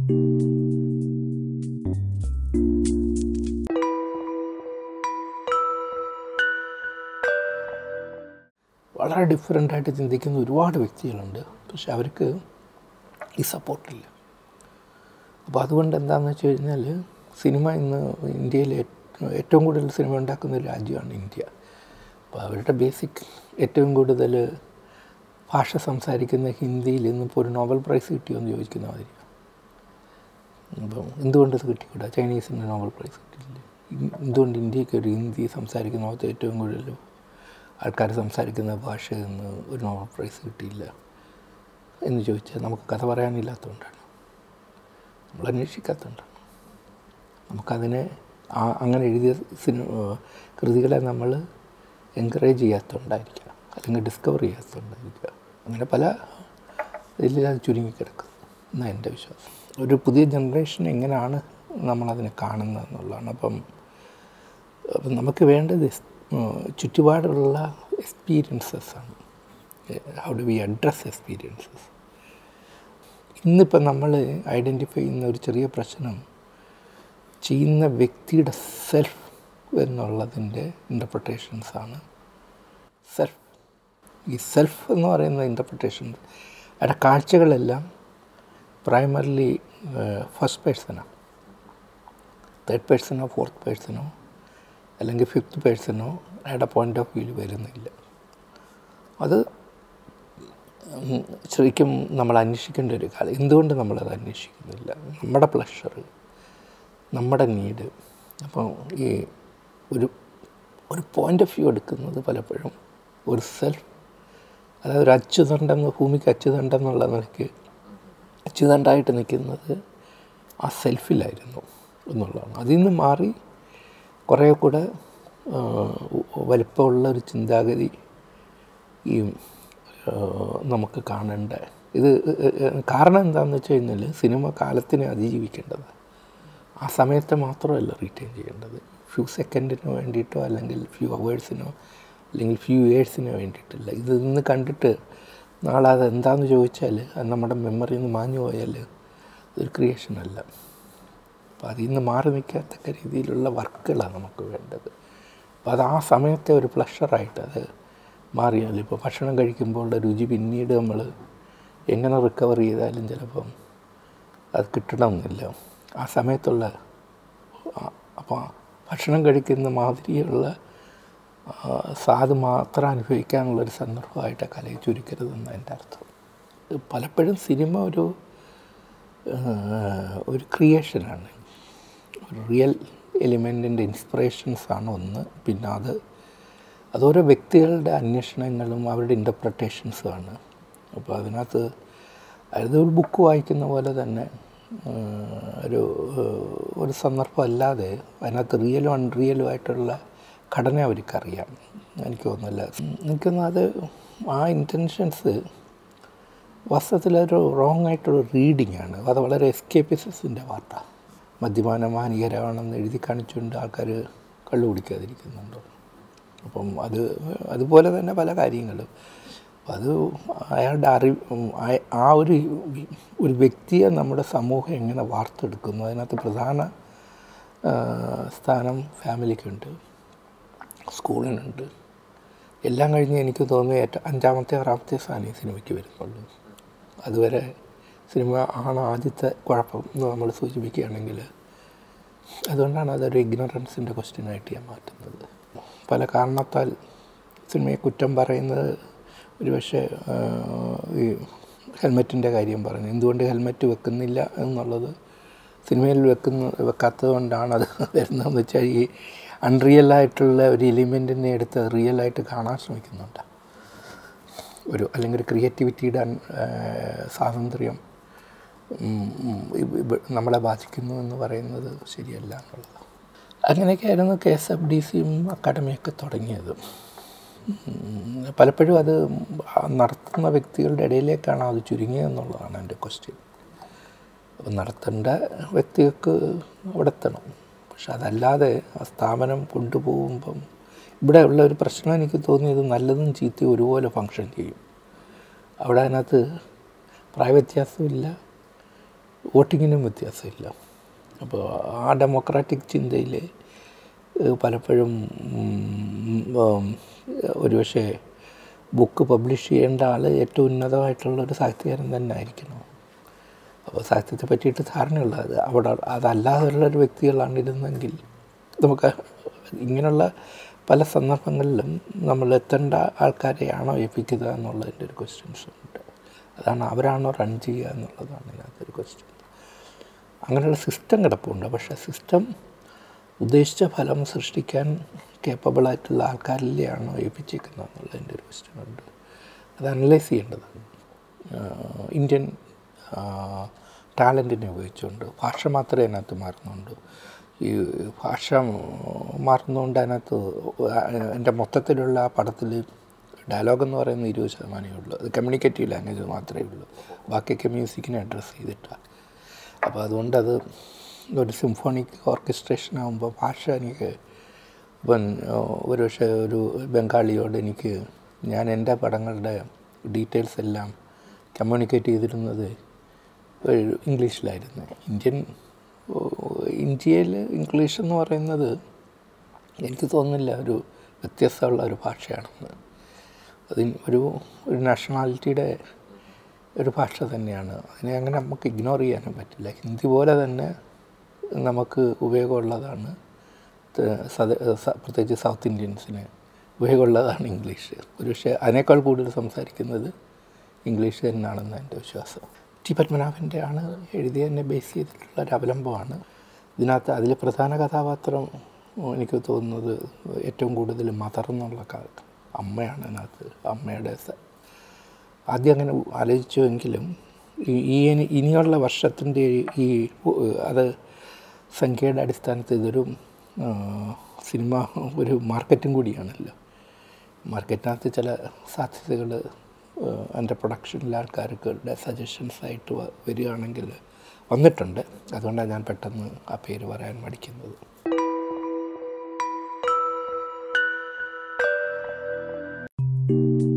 വളരെ ഡിഫറെൻ്റ് ആയിട്ട് ചിന്തിക്കുന്ന ഒരുപാട് വ്യക്തികളുണ്ട് പക്ഷെ അവർക്ക് ഈ സപ്പോർട്ടില്ല അപ്പോൾ അതുകൊണ്ട് എന്താണെന്ന് വെച്ച് കഴിഞ്ഞാൽ സിനിമ ഇന്ന് ഇന്ത്യയിൽ ഏറ്റവും കൂടുതൽ സിനിമ ഉണ്ടാക്കുന്ന ഒരു രാജ്യമാണ് ഇന്ത്യ അപ്പോൾ അവരുടെ ബേസിക് ഏറ്റവും കൂടുതൽ ഭാഷ സംസാരിക്കുന്ന ഹിന്ദിയിൽ ഇന്നിപ്പോൾ ഒരു നോബൽ പ്രൈസ് കിട്ടിയോ എന്ന് ചോദിക്കുന്ന മാതിരി അപ്പം എന്തുകൊണ്ട് ഇത് കിട്ടിക്കൂടാ ചൈനീസിന് നോബൽ പ്രൈസ് കിട്ടിയില്ല എന്തുകൊണ്ട് ഇന്ത്യക്ക് ഒരു ഹിന്ദി സംസാരിക്കുന്ന ലോകത്ത് ഏറ്റവും കൂടുതൽ ആൾക്കാർ സംസാരിക്കുന്ന ഭാഷയിൽ നിന്ന് ഒരു നോബൽ പ്രൈസ് കിട്ടിയില്ല എന്ന് ചോദിച്ചാൽ നമുക്ക് കഥ പറയാനില്ലാത്തതുകൊണ്ടാണ് നമ്മൾ അന്വേഷിക്കാത്തതുകൊണ്ടാണ് നമുക്കതിനെ ആ അങ്ങനെ എഴുതിയ സിനിമ കൃതികളെ നമ്മൾ എൻകറേജ് ചെയ്യാത്തതുകൊണ്ടായിരിക്കാം അല്ലെങ്കിൽ ഡിസ്കവർ ചെയ്യാത്തതുകൊണ്ടായിരിക്കാം അങ്ങനെ പല ഇതിൽ അത് ചുരുങ്ങിക്കിടക്കും എന്നാണ് എൻ്റെ വിശ്വാസം ഒരു പുതിയ ജനറേഷൻ എങ്ങനെയാണ് നമ്മളതിനെ കാണുന്നത് എന്നുള്ളതാണ് അപ്പം അപ്പം നമുക്ക് വേണ്ടത് എസ്- ചുറ്റുപാടുള്ള എക്സ്പീരിയൻസസ് ആണ് how do we address experiences ഇന്നിപ്പം നമ്മൾ ഐഡൻറ്റിഫൈ ചെയ്യുന്ന ഒരു ചെറിയ പ്രശ്നം ചെയ്യുന്ന വ്യക്തിയുടെ സെൽഫ് എന്നുള്ളതിൻ്റെ ഇൻ്റർപ്രിട്ടേഷൻസാണ് സെൽഫ് ഈ സെൽഫ് എന്ന് പറയുന്ന ഇൻ്റർപ്രിട്ടേഷൻ അവിടെ കാഴ്ചകളെല്ലാം പ്രൈമറിലി ഫസ്റ്റ് പേഴ്സണാണ് തേർഡ് പേഴ്സണോ ഫോർത്ത് പേഴ്സണോ അല്ലെങ്കിൽ ഫിഫ്ത്ത് പേഴ്സണോ അയാളുടെ പോയിൻ്റ് ഓഫ് വ്യൂവിൽ വരുന്നില്ല അത് ഉം, ശരിക്കും നമ്മൾ അന്വേഷിക്കേണ്ട ഒരു കാര്യം എന്തുകൊണ്ട് നമ്മളത് അന്വേഷിക്കുന്നില്ല നമ്മുടെ പ്ലഷർ നമ്മുടെ നീഡ് അപ്പോൾ ഈ ഒരു ഒരു പോയിൻ്റ് ഓഫ് വ്യൂ എടുക്കുന്നത് പലപ്പോഴും ഒരു സെൽഫ് അതായത് ഒരു അച്ചുതണ്ടെന്ന് ഭൂമിക്ക് അച്ചുതണ്ടെന്നുള്ള നിലയ്ക്ക് അച്ചുതണ്ടായിട്ട് നിൽക്കുന്നത് ആ സെൽഫിലായിരുന്നു എന്നുള്ളതാണ് അതിൽ നിന്ന് മാറി കുറേ കൂടെ ആ, വലിപ്പമുള്ള ഒരു ചിന്താഗതി ഈ ആ, നമുക്ക് കാണേണ്ട ഇത് കാരണം എന്താണെന്ന് വെച്ച് കഴിഞ്ഞാൽ സിനിമ കാലത്തിനെ അതിജീവിക്കേണ്ടത് ആ സമയത്ത് മാത്രമല്ല റീറ്റെയിൻ ചെയ്യേണ്ടത് ഫ്യൂ സെക്കൻഡിന് വേണ്ടിയിട്ടോ അല്ലെങ്കിൽ ഫ്യൂ അവേഴ്സിനോ അല്ലെങ്കിൽ ഫ്യൂ ഇയേഴ്സിനോ വേണ്ടിയിട്ടില്ല ഇത് ഇന്ന് കണ്ടിട്ട് നാളെ അത് എന്താണെന്ന് ചോദിച്ചാൽ അത് നമ്മുടെ മെമ്മറിയിൽ നിന്ന് മാഞ്ഞു പോയാൽ ഒരു ക്രിയേഷൻ അല്ല അപ്പോൾ അതിൽ നിന്ന് മാറി നിൽക്കത്തക്ക രീതിയിലുള്ള വർക്കുകളാണ് നമുക്ക് വേണ്ടത് അപ്പോൾ അത് ആ സമയത്തെ ഒരു പ്ലഷറായിട്ട് അത് മാറിയാൽ ഇപ്പോൾ ഭക്ഷണം കഴിക്കുമ്പോൾ രുചി പിന്നീട് നമ്മൾ എങ്ങനെ റിക്കവർ ചെയ്താലും ചിലപ്പം അത് കിട്ടണമെന്നില്ല ആ സമയത്തുള്ള ആ- അപ്പോൾ ഭക്ഷണം കഴിക്കുന്ന മാതിരിയുള്ള ആ, സ്വാദ് മാത്രം അനുഭവിക്കാനുള്ളൊരു സന്ദർഭമായിട്ട് കലയെ ചുരുക്കരുതെന്ന് എൻ്റെ അർത്ഥം ഇത് പലപ്പോഴും സിനിമ ഒരു ആ, ഒരു ക്രിയേഷനാണ് ഒരു റിയൽ എലിമെൻറ്റിൻ്റെ ഇൻസ്പിറേഷൻസാണ് ഒന്ന് പിന്നെ അത് അതോരോ വ്യക്തികളുടെ അന്വേഷണങ്ങളും അവരുടെ ഇൻ്റർപ്രട്ടേഷൻസുമാണ് അപ്പോൾ അതിനകത്ത് അതായത് ഒരു ബുക്ക് വായിക്കുന്ന പോലെ തന്നെ ആ, ഒരു ഒരു സന്ദർഭം അല്ലാതെ അതിനകത്ത് റിയലും അൺറിയലും ആയിട്ടുള്ള ഘടന അവർക്കറിയാം എനിക്ക് തോന്നുന്നില്ല എനിക്കൊന്നും അത് ആ ഇൻറ്റൻഷൻസ് വാസ്തവത്തിലൊരു റോങ് ആയിട്ടൊരു റീഡിംഗ് ആണ് അത് വളരെ എസ്കേപ്പിസത്തിൻ്റെ വാർത്ത മദ്യപാനം ഹാനികരമാണെന്ന് എഴുതി കാണിച്ചുകൊണ്ട് ആൾക്കാർ കള്ളു കുടിക്കാതിരിക്കുന്നുണ്ട് അപ്പം അത് അതുപോലെ തന്നെ പല കാര്യങ്ങളും അപ്പം അത് അയാളുടെ അറിവ് ആ- ആ ഒരു ഒരു വ്യക്തിയെ നമ്മുടെ സമൂഹം എങ്ങനെ വാർത്തെടുക്കുന്നു അതിനകത്ത് പ്രധാന ആ, സ്ഥാനം ഫാമിലിക്കുണ്ട് സ്കൂളിനുണ്ട് എല്ലാം കഴിഞ്ഞ് എനിക്ക് തോന്നുന്നു ഏറ്റവും അഞ്ചാമത്തെ ആറാമത്തെ സ്ഥാനം ഈ സിനിമയ്ക്ക് വരുന്നുള്ളൂ അതുവരെ സിനിമ ആണ് ആദ്യത്തെ കുഴപ്പം എന്ന് നമ്മൾ സൂചിപ്പിക്കുകയാണെങ്കിൽ അതുകൊണ്ടാണ് അതൊരു ഇഗ്നറൻസിൻ്റെ ക്വസ്റ്റ്യനായിട്ട് ഞാൻ മാറ്റുന്നത് പല കാരണത്താൽ സിനിമയെ കുറ്റം പറയുന്നത് ഒരുപക്ഷെ ആ, ഈ ഹെൽമെറ്റിൻ്റെ കാര്യം പറഞ്ഞു എന്തുകൊണ്ട് ഹെൽമെറ്റ് വെക്കുന്നില്ല എന്നുള്ളത് സിനിമയിൽ വെക്കുന്ന വെക്കാത്തത് കൊണ്ടാണ് അത് വരുന്നതെന്ന് വെച്ചാൽ ഈ അൺറിയൽ ആയിട്ടുള്ള ഒരു എലിമെൻറ്റിനെ എടുത്ത് റിയലായിട്ട് കാണാൻ ശ്രമിക്കുന്നുണ്ട് ഒരു അല്ലെങ്കിൽ ഒരു ക്രിയേറ്റിവിറ്റിയുടെ അൺ- ആ, സ്വാതന്ത്ര്യം ഉം, ഉം, ഇബ് ഇബ് നമ്മളെ ബാധിക്കുന്നു എന്ന് പറയുന്നത് ശരിയല്ല എന്നുള്ളത് അങ്ങനെയൊക്കെയായിരുന്നു കെ എസ് എഫ് ഡി സിയും അക്കാഡമിയൊക്കെ തുടങ്ങിയത് ഉം, പലപ്പോഴും അത് ആ നടത്തുന്ന വ്യക്തികളുടെ ഇടയിലേക്കാണ് അത് ചുരുങ്ങിയതെന്നുള്ളതാണ് എൻ്റെ ക്വസ്റ്റ്യൻ അപ്പം നടത്തേണ്ട വ്യക്തികൾക്ക് അവിടെ എത്തണം പക്ഷെ അതല്ലാതെ ആ സ്ഥാപനം കൊണ്ടുപോകുമ്പം ഇവിടെ ഉള്ള ഒരു പ്രശ്നം എനിക്ക് തോന്നിയത് നല്ലതും ചീത്തയും ഒരുപോലെ ഫങ്ഷൻ ചെയ്യും അവിടെ അതിനകത്ത് പ്രായവ്യത്യാസമില്ല വോട്ടിങ്ങിനും വ്യത്യാസമില്ല അപ്പോൾ ആ ഡെമോക്രാറ്റിക് ചിന്തയിൽ ഏഹ് പലപ്പോഴും ഉം, ഉം, ഒരുപക്ഷെ ബുക്ക് പബ്ലിഷ് ചെയ്യേണ്ട ആൾ ഏറ്റവും ഉന്നതമായിട്ടുള്ള ഒരു സാഹിത്യകാരൻ തന്നെ ആയിരിക്കണം അപ്പോൾ സാഹിത്യത്തെ പറ്റിയിട്ട് ധാരണയുള്ള അത് അവിടെ അതല്ലാതെയുള്ള ഒരു വ്യക്തികളാണ് ഇരുന്നെങ്കിൽ നമുക്ക് ഇങ്ങനെയുള്ള പല സന്ദർഭങ്ങളിലും നമ്മൾ എത്തേണ്ട ആൾക്കാരെയാണോ ഏൽപ്പിക്കുക എന്നുള്ളതിൻ്റെ ഒരു ക്വസ്റ്റ്യൻസ് ഉണ്ട് അതാണ് അവരാണോ റൺ ചെയ്യുക എന്നുള്ളതാണ് ഇതിനകത്തൊരു ക്വസ്റ്റ്യൻ അങ്ങനെയുള്ള സിസ്റ്റം കിടപ്പുണ്ട് പക്ഷേ സിസ്റ്റം ഉദ്ദേശിച്ച ഫലം സൃഷ്ടിക്കാൻ കേപ്പബിളായിട്ടുള്ള ആൾക്കാരിലെയാണോ ഏൽപ്പിച്ചേക്കുന്നത് എന്നുള്ളതിൻ്റെ ഒരു ക്വസ്റ്റ്യൻ ഉണ്ട് അത് അനലൈസ് ചെയ്യേണ്ടതാണ് ആഹ് ഇന്ത്യൻ ടാലൻറ്റിനെ ഉപയോഗിച്ചുകൊണ്ട് ഭാഷ മാത്രമേ അതിനകത്ത് മാറുന്നുണ്ട് ഈ ഭാഷ മാറുന്നതുകൊണ്ട് അതിനകത്ത് എൻ്റെ മൊത്തത്തിലുള്ള ആ പടത്തിൽ ഡയലോഗ് എന്ന് പറയുന്നത് ഇരുപത് ശതമാനമേ ഉള്ളൂ അത് കമ്മ്യൂണിക്കേറ്റീവ് ലാംഗ്വേജ് മാത്രമേ ഉള്ളൂ ബാക്കിയൊക്കെ മ്യൂസിക്കിനെ അഡ്രസ്സ് ചെയ്തിട്ടാണ് അപ്പോൾ അതുകൊണ്ട് അത് ഒരു സിംഫോണിക് ഓർക്കസ്ട്രേഷൻ ആകുമ്പോൾ ഭാഷ എനിക്ക് ഇപ്പം ഒരു പക്ഷേ ഒരു ബംഗാളിയോട് എനിക്ക് ഞാൻ എൻ്റെ പടങ്ങളുടെ ഡീറ്റെയിൽസ് എല്ലാം കമ്മ്യൂണിക്കേറ്റ് ചെയ്തിരുന്നത് ഒരു ഇംഗ്ലീഷിലായിരുന്നു ഇന്ത്യൻ ഇന്ത്യയിൽ ഇംഗ്ലീഷ് എന്ന് പറയുന്നത് എനിക്ക് തോന്നുന്നില്ല ഒരു വ്യത്യസ്തമുള്ള ഒരു ഭാഷയാണെന്ന് അതിന് ഒരു ഒരു നാഷണാലിറ്റിയുടെ ഒരു ഭാഷ തന്നെയാണ് അതിനെ അങ്ങനെ നമുക്ക് ഇഗ്നോർ ചെയ്യാനും പറ്റില്ല ഹിന്ദി പോലെ തന്നെ നമുക്ക് ഉപയോഗമുള്ളതാണ് ത- സദ- സ- പ്രത്യേകിച്ച് സൗത്ത് ഇന്ത്യൻസിന് ഉപയോഗമുള്ളതാണ് ഇംഗ്ലീഷ് ഒരു പക്ഷേ അതിനേക്കാൾ കൂടുതൽ സംസാരിക്കുന്നത് ഇംഗ്ലീഷ് തന്നെയാണെന്ന് എൻ്റെ വിശ്വാസം ടി പത്മനാഭൻ്റെ ആണ് എഴുതി തന്നെ ബേസ് ചെയ്തിട്ടുള്ള ഒരു അവലംബമാണ് ഇതിനകത്ത് അതിൽ പ്രധാന കഥാപാത്രം എനിക്ക് തോന്നുന്നത് ഏറ്റവും കൂടുതൽ മദർ എന്നുള്ള ക- അമ്മയാണ് അതിനകത്ത് അമ്മയുടെ സ- ആദ്യം അങ്ങനെ ആലോചിച്ചുവെങ്കിലും ഈ- ഈ ഇനി- ഇനിയുള്ള വർഷത്തിൻ്റെ ഈ ഉ- അത് സംഖ്യയുടെ അടിസ്ഥാനത്തിൽ ഇതൊരു ആ, സിനിമ ഒരു മാർക്കറ്റും കൂടിയാണല്ലോ മാർക്കറ്റിനകത്ത് ചില സാധ്യതകൾ എൻ്റെ പ്രൊഡക്ഷനിലെ ആൾക്കാർക്ക് സജഷൻസ് ആയിട്ട് വ- വരികയാണെങ്കിൽ വന്നിട്ടുണ്ട് അതുകൊണ്ടാണ് ഞാൻ പെട്ടെന്ന് ആ പേര് പറയാൻ മടിക്കുന്നത് thank you